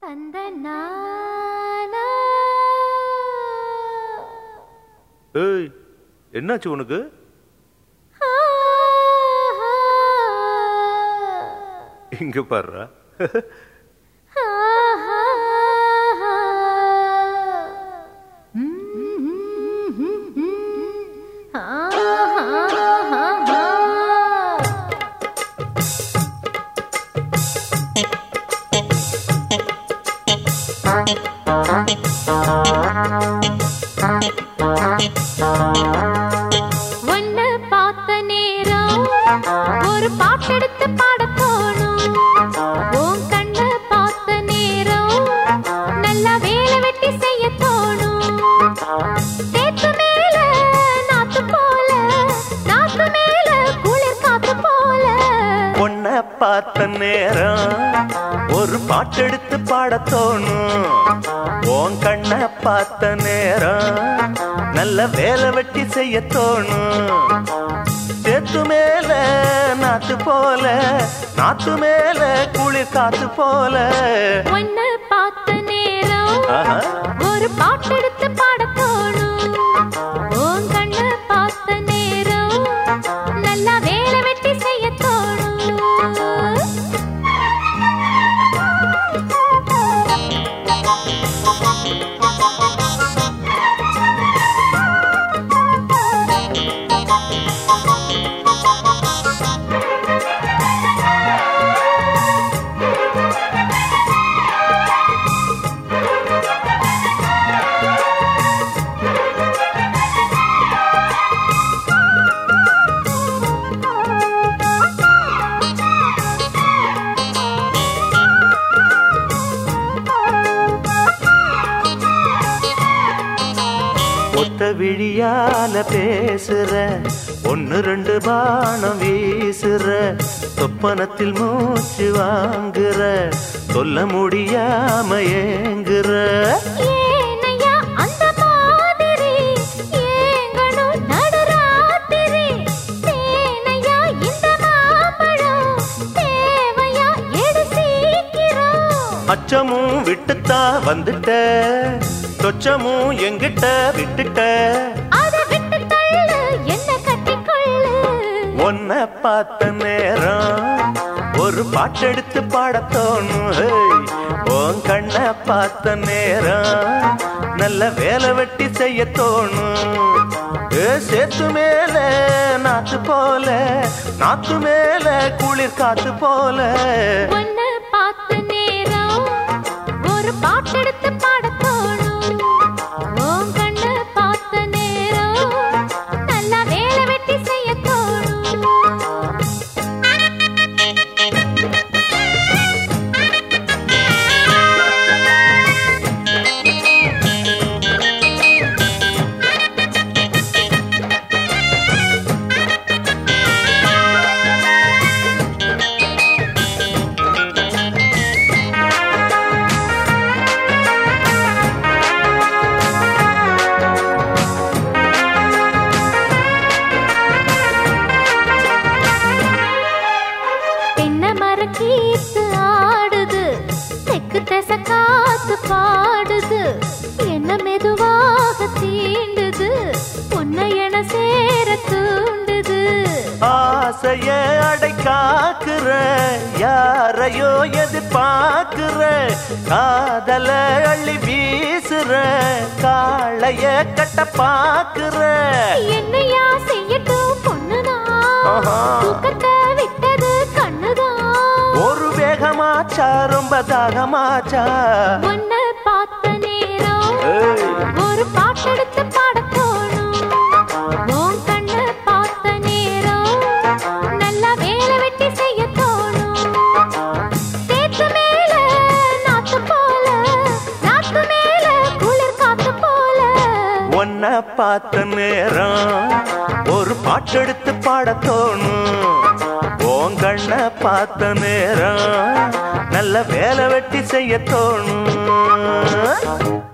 தந்த நானா ஏய் என்னாச்சு உனக்கு இங்க பாருடா ஒன்னு பார்த்த நேரம் ஒரு பாட்டெடுத்து பாட தோணும் உன் கண்ண பார்த்த நேரம் நல்லா வேலை வெட்டி செய்ய தோணும் தேத்து மேல நாத்து போல நாத்து மேல குளிர் காத்து போல உன்னை பார்த்த நேரம் ஒரு பாட்டெடுத்து பாட தோணும் உன் கண்ணை பார்த்த நேரம் நல்ல வேலை வெட்டி செய்ய தோணும் சேத்து மேல நாத்து போல நாத்து மேல குளிர் காத்து போல ஒன்னு பார்த்த நேரம் ஆஹா. ஒரு பாட்டெடுத்து பாட தோணும் உன் கண்ண பார்த்த நேரம் நல்லா வேலை வெட்டி செய்ய தோணும் ஒத்த விழியால பேசுற ஒன்னு ரெண்டு பானம் வீசுற சொப்பனத்தில் மூச்சு வாங்குற சொல்ல முடியாம ஏங்குற ஏனையா அந்த மாதிரி ஏங்கணும் நடுராத்திரி தேனையா இந்த மாம்பழம் தேவையா எடு சீக்கிரம் அச்சமும் விட்டுத்தா வந்துட்ட தொச்சமும் எங்கிட்ட விட்டுட்ட அதை விட்டு தள்ளு என்ன கட்டிக்கொள்ளு உன்னை பார்த்த நேரம் ஒரு பாட்டெடுத்து பாடத் தோணும் ஹேய். உன் கண்ணை பார்த்த நேரம் நல்ல வேலை வெட்டி செய்ய தோணும் ஏ சேத்து மேல நாத்து போல நாத்து மேல குளிர் காத்து போல ஒன்னு பார்த்த நேரம் ஒரு பாட்டெடுத்து பாட தோணும் உன் கண்ணு பார்த்த நேரம் நல்லா வேலை வெட்டி செய்ய தோணும் தென்னை மரக்கீத்து ஆடுது தெக்கு தெச காத்து பாடுது என்ன மெதுவாக தீண்டுது உன்னை என சேர தூண்டுது ஆசைய அடை காக்குற யாரையோ எதிர்பார்க்கிற காதல அள்ளி வீசுற காளைய கட்ட பாக்குற என்னையா செய்யட்டும் பொண்ணுதான் ஆஹா. தூக்கத்தை விட்டது கண்ணுதான் ஒரு வேகமாச்சா ரொம்ப தாகமாச்சா உன்னை பார்த்த நேரம் ஏய். ஒரு பாட்டெடுத்து பாட தோணும் உன் கண்ணை பார்த்த நேரம் நல்லா வேலை வெட்டி செய்ய தோணும் தேத்து மேல நாத்து போல நாத்து மேல குளிர் காத்து போல உன்னை பார்த்த நேரம் ஒரு பாட்டெடுத்து பாட தோணும் உன் கண்ணை பார்த்த நேரம் நல்ல வேலை வெட்டி செய்ய தோணும்